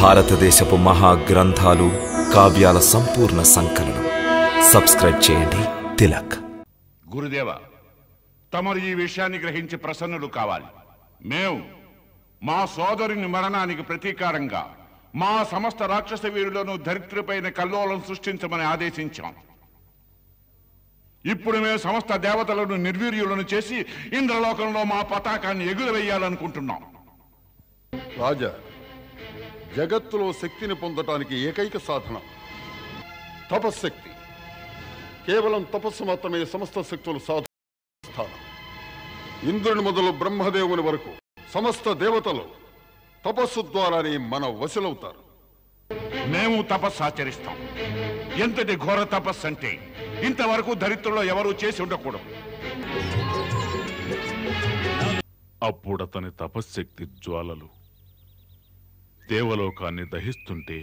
భారతదేశపు మహా గ్రంథాలు కావ్యాల సంపూర్ణ సంకలనం సబ్స్క్రైబ్ చేయండి తిలక్ గురుదేవ తమరు ఈ విషయాన్ని గ్రహించి ప్రసన్నులు కావాలి మేము మా సోదరుని మరణానికి ప్రతీకారంగా మా సమస్త రాక్షస వీరులను ధరిత్రిపైన కల్లోలం సృష్టించమని ఆదేశించాం ఇప్పుడు మేము సమస్త దేవతలను నిర్వీర్యులను చేసి ఇంద్రలోకంలో మా పతాకాన్ని ఎగురవేయాలనుకుంటున్నాం రాజా జగత్తులో శక్తిని పొందటానికి ఏకైక సాధన తపశ్శక్తి కేవలం తపస్సు మాత్రమే సమస్త శక్తులు సాధన స్థానం ఇంద్రుని మొదలు బ్రహ్మదేవుని వరకు సమస్త దేవతలు తపస్సు ద్వారానే మన వశలవుతారు మేము తపస్సు ఆచరిస్తాం ఎంతటి ఘోర తపస్సు అంటే ఇంతవరకు దరిద్రులో ఎవరూ చేసి ఉండకూడదు అప్పుడతని తపశ్శక్తి జ్వాలలు దేవలోకాన్ని దహిస్తుంటే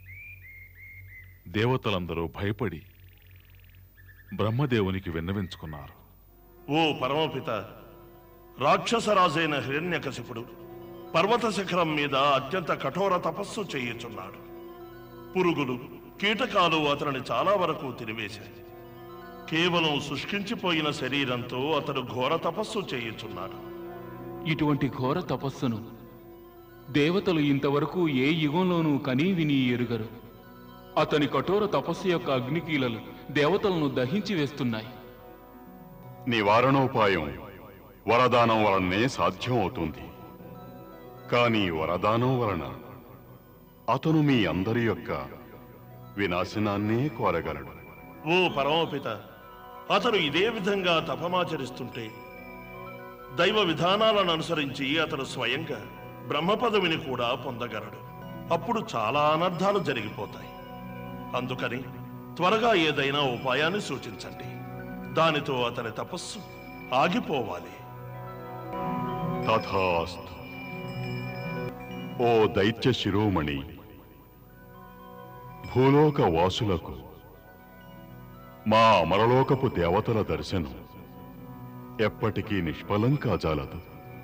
దేవతలందరూ భయపడి బ్రహ్మదేవునికి విన్నవించుకున్నారు ఓ పరమపిత రాక్షసరాజైన హిరణ్యకశిపుడు పర్వత శిఖరం మీద అత్యంత కఠోర తపస్సు చేయుచున్నాడు పురుగులు కీటకాలు అతనిని చాలా వరకు తిరివేశాయి కేవలం శుష్కించిపోయిన శరీరంతో అతడు ఘోర తపస్సు చేయుచున్నాడు ఇటువంటి ఘోర తపస్సును దేవతలు ఇంతవరకు ఏ యుగంలోనూ కనీ విని ఎరుగరు అతని కఠోర తపస్సు యొక్క అగ్నికీలలు దేవతలను దహించి వేస్తున్నాయి నివారణోపాయం వరదానం వలనే సాధ్యం అవుతుంది కానీ వరదానం వలన అతను మీ అందరి యొక్క వినాశనాన్నే కోరగలడు ఓ పరమపిత అతడు ఇదే విధంగా తపమాచరిస్తుంటే దైవ విధానాలను అనుసరించి అతడు స్వయంగా బ్రహ్మ పదవిని కూడా పొందగలడు అప్పుడు చాలా అనర్థాలు జరిగిపోతాయి అందుకని త్వరగా ఏదైనా ఉపాయాన్ని సూచించండి దానితో అతని తపస్సు ఆగిపోవాలి తథాస్తు ఓ దైత్య శిరోమణి భూలోక వాసులకు మా అమరలోకపు దేవతల దర్శనం ఎప్పటికీ నిష్ఫలం కాజాలదు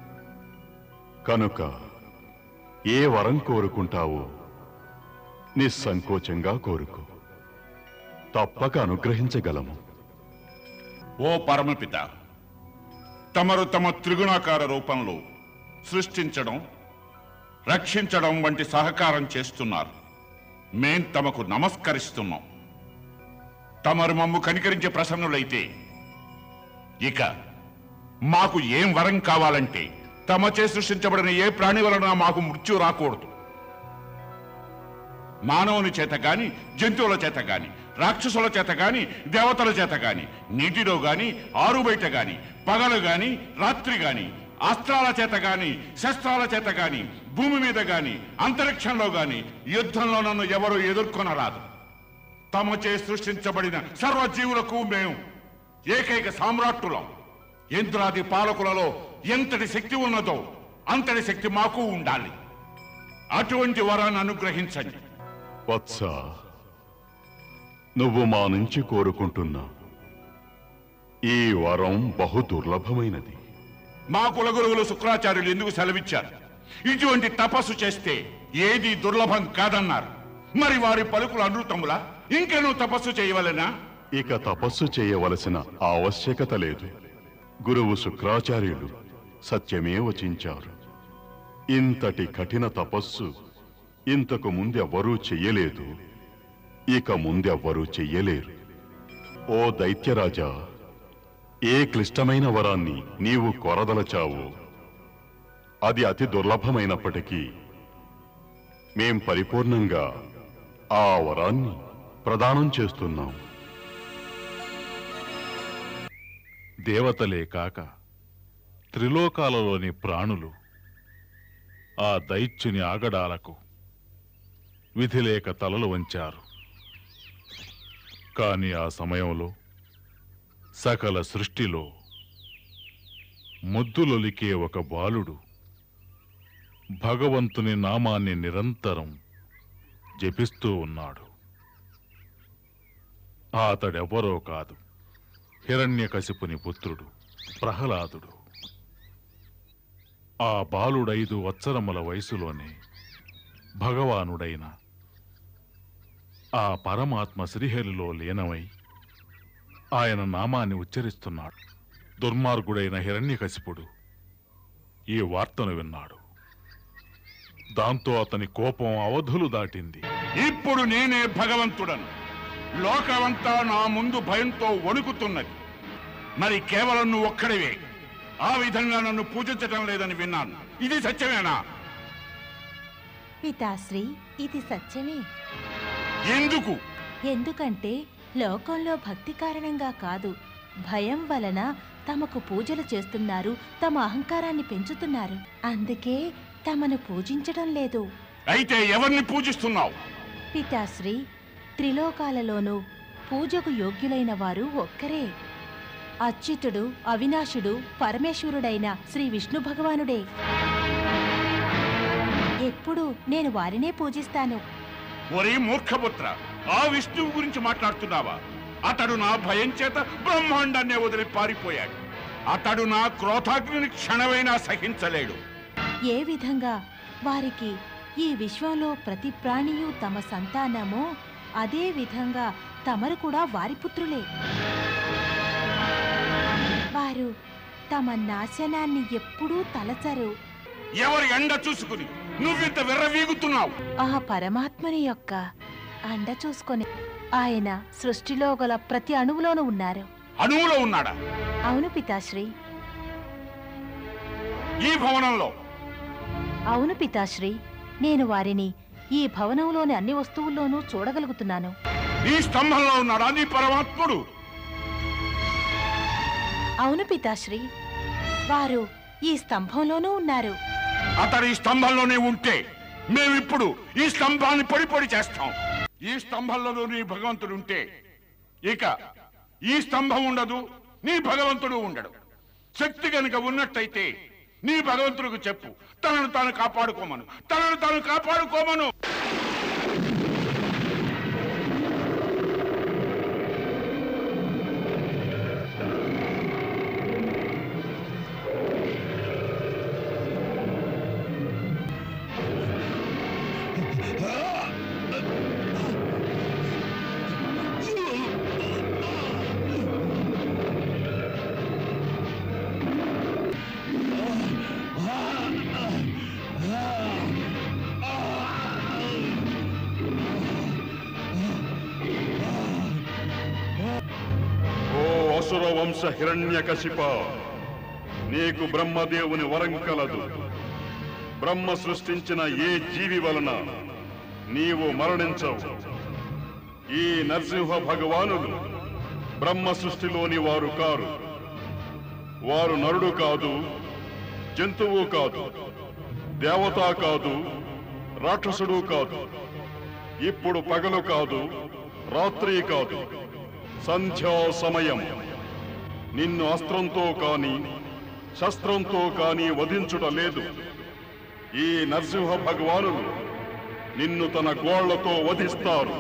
కనుక ఏ వరం కోరుకుంటావో నిస్సంకోచంగా కోరుకో తప్పక అనుగ్రహించగలము ఓ పరమపిత తమరు తమ త్రిగుణాకార రూపంలో సృష్టించడం రక్షించడం వంటి సహకారం చేస్తున్నారు మేం తమకు నమస్కరిస్తున్నాం తమరు మమ్ము కనికరించి ప్రసన్నులైతే ఇక మాకు ఏం వరం కావాలంటే తమచే సృష్టించబడిన ఏ ప్రాణి వలన మాకు మృత్యు రాకూడదు మానవుని చేత గాని జంతువుల చేత గాని రాక్షసుల చేత గాని దేవతల చేత గాని నీటిలో గాని ఆరు బయట గాని పగలు గాని రాత్రి గాని అస్త్రాల చేత గాని శస్త్రాల చేత గాని భూమి మీద గాని అంతరిక్షంలో గాని యుద్ధంలో నన్ను ఎవరు ఎదుర్కొనరాదు తమచే సృష్టించబడిన సర్వజీవులకు మేము ఏకైక సామ్రాట్టులం ఇంద్రాది పాలకులలో ఎంతటి శక్తి ఉన్నదో అంతటి శక్తి మాకు ఉండాలి అటువంటి వరాన్ని అనుగ్రహించండి వత్స నువ్వు మా నుంచి కోరుకుంటున్నా ఈ వరం బహు దుర్లభమైనది మా కులగురువులు శుక్రాచార్యులు ఎందుకు సెలవిచ్చారు ఇటువంటి తపస్సు చేస్తే ఏది దుర్లభం కాదన్నారు మరి వారి పలుకులు అనృతములా ఇంకేనూ తపస్సు చేయవలెనా ఇక తపస్సు చేయవలసిన ఆవశ్యకత లేదు గురువు శుక్రాచార్యులు సత్యమే వచించారు ఇంతటి కఠిన తపస్సు ఇంతకు ముందెవ్వరూ చెయ్యలేదు ఇక ముందెవ్వరూ చెయ్యలేరు ఓ దైత్యరాజా ఏ క్లిష్టమైన వరాన్ని నీవు కొరదలచావో అది అతి దుర్లభమైనప్పటికీ మేం పరిపూర్ణంగా ఆ వరాన్ని ప్రదానం చేస్తున్నాం దేవతలే కాక త్రిలోకాలలోని ప్రాణులు ఆ దైత్యుని ఆగడాలకు విధిలేక తలలు వంచారు కాని ఆ సమయంలో సకల సృష్టిలో ముద్దులొలికే ఒక బాలుడు భగవంతుని నామాన్ని నిరంతరం జపిస్తూ ఉన్నాడు అతడెవ్వరో కాదు హిరణ్యకశిపుని పుత్రుడు ప్రహ్లాదుడు ఆ బాలుడైదు వత్సరముల వయసులోనే భగవానుడైన ఆ పరమాత్మ శ్రీహరిలో లీనమై ఆయన నామాన్ని ఉచ్చరిస్తున్నాడు దుర్మార్గుడైన హిరణ్యకశిపుడు ఈ వార్తను విన్నాడు దాంతో అతని కోపం అవధులు దాటింది ఇప్పుడు నేనే భగవంతుడను లోకమంతా నా ముందు భయంతో వణుకుతున్నది మరి కేవలం నువ్వు ఒక్కడివే ఆ విధంగా నన్ను పూజించటం లేదని విన్నాను ఇది సత్యమేనా పితాశ్రీ ఇది సత్యమే ఎందుకు ఎందుకంటే లోకంలో భక్తి కారణంగా కాదు భయం వలన తమకు పూజలు చేస్తున్నారు తమ అహంకారాన్ని పెంచుతున్నారు అందుకే తమను పూజించడం లేదు అయితే ఎవరిని పూజిస్తున్నావు పితాశ్రీ త్రిలోకాలలోనూ పూజకు యోగ్యులైన వారు ఒక్కరే అచ్యుతుడు అవినాశుడు పరమేశ్వరుడైన శ్రీ విష్ణు భగవానుడే ఎప్పుడు నేను వారినే పూజిస్తాను ఒరే మూర్ఖపుత్ర ఆ విష్ణువు గురించి మాట్లాడుతున్నావా అతడు నా భయం చేత బ్రహ్మాండాన్ని వదిలి పారిపోయాడు అతడు నా క్రోధాగ్నిని క్షణమైనా సహించలేడు ఏ విధంగా వారికి ఈ విశ్వంలో ప్రతి ప్రాణియు తమ సంతానమో అదే విధంగా తమరు కూడా వారి పుత్రులే వారు తమ నాశనాన్ని ఎప్పుడూ తలచరు ఎవరి ఎండ చూసుకుని నువ్వింత విర్రవీగుతున్నావు ఆ పరమాత్మని యొక్క అండ చూసుకొని ఆయన సృష్టిలో గల ప్రతి అణువులోనూ ఉన్నారు అణువులో ఉన్నాడా అవును పితాశ్రీ ఈ భవనంలో అవును పితాశ్రీ నేను వారిని ఈ భవనంలోని అన్ని వస్తువుల్లోనూ చూడగలుగుతున్నాను నీ స్తంభంలో ఉన్నాడా నీ పరమాత్ముడు అవును పితాశ్రీ వారు ఈ స్తంభంలోనూ ఉన్నారు అతడు ఈ స్తంభంలోనే ఉంటే మేమిప్పుడు ఈ స్తంభాన్ని పొడి పొడి చేస్తాం ఈ స్తంభంలో నీ భగవంతుడు ఉంటే ఇక ఈ స్తంభం ఉండదు నీ భగవంతుడు ఉండడు శక్తి కనుక ఉన్నట్టయితే నీ భగవంతుడికి చెప్పు తనను తాను కాపాడుకోమను తనను తాను కాపాడుకోమను ఓ అసుర వంశ హిరణ్యకశిప నీకు బ్రహ్మదేవుని వరం కలదు బ్రహ్మ సృష్టించిన ఏ జీవి వలన నీవు మరణించవు ఈ నరసింహ భగవానులు బ్రహ్మ సృష్టిలోని వారు కారు వారు నరుడు కాదు జంతువు కాదు దేవత కాదు రాక్షసుడు కాదు ఇప్పుడు పగలు కాదు రాత్రి కాదు సంధ్యా సమయం నిన్ను అస్త్రంతో కాని శస్త్రంతో కాని వధించుట లేదు ఈ నరసింహ భగవానులు నిన్ను తన గోళ్లతో వధిస్తారు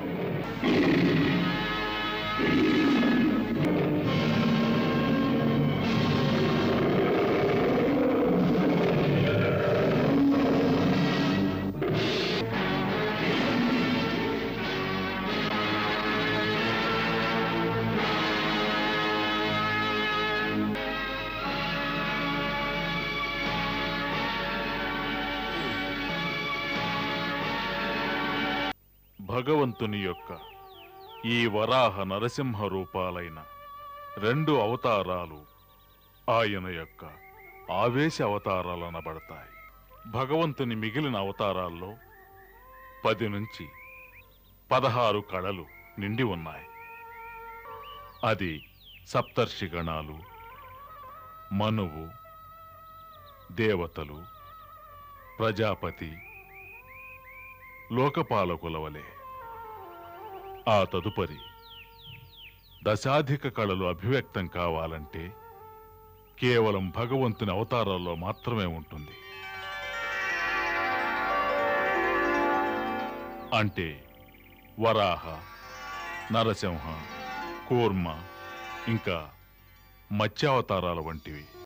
భగవంతుని యొక్క ఈ వరాహ నరసింహ రూపాలైన రెండు అవతారాలు ఆయన యొక్క ఆవేశ అవతారాలనబడతాయి భగవంతుని మిగిలిన అవతారాల్లో పది నుంచి పదహారు కళలు నిండి ఉన్నాయి అది సప్తర్షి గణాలు మనువు దేవతలు ప్రజాపతి లోకపాలకుల వలె ఆ తదుపరి దశాధిక కళలు అభివ్యక్తం కావాలంటే కేవలం భగవంతుని అవతారాల్లో మాత్రమే ఉంటుంది అంటే వరాహ నరసింహ కూర్మ ఇంకా మత్స్యావతారాల వంటివి